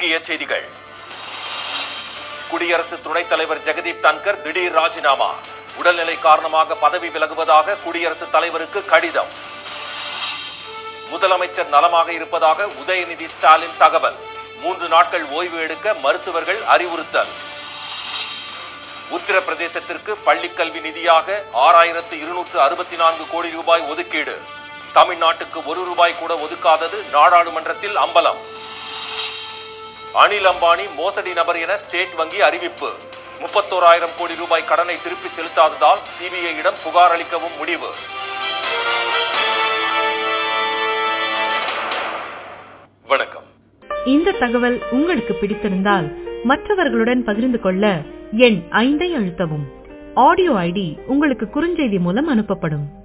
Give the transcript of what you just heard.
முக்கிய செய்திகள் குடியரசு துணைத் தலைவர் ஜெகதீப் தன்கர் திடீர் ராஜினாமா உடல்நிலை காரணமாக பதவி விலகுவதாக குடியரசுத் தலைவருக்கு கடிதம் முதலமைச்சர் நலமாக இருப்பதாக உதயநிதி ஸ்டாலின் தகவல் மூன்று நாட்கள் ஓய்வு எடுக்க மருத்துவர்கள் அறிவுறுத்தல் உத்தரப்பிரதேசத்திற்கு பள்ளிக்கல்வி நிதியாக ஆறாயிரத்து இருநூற்று அறுபத்தி நான்கு கோடி ரூபாய் ஒதுக்கீடு தமிழ்நாட்டுக்கு ஒரு ரூபாய் கூட ஒதுக்காதது நாடாளுமன்றத்தில் அம்பலம் அனில் அம்பானி மோசடி நபர் என ஸ்டேட் வங்கி அறிவிப்பு முப்பத்தோராயிரம் கோடி ரூபாய் கடனை திருப்பிச் செலுத்தாததால் சிபிஐயிடம் புகார் அளிக்கவும் முடிவு வணக்கம் இந்த தகவல் உங்களுக்கு பிடித்திருந்தால் மற்றவர்களுடன் பகிர்ந்து கொள்ள எண் ஐந்தை அழுத்தவும் ஆடியோ ஐடி உங்களுக்கு குறுஞ்செய்தி மூலம் அனுப்பப்படும்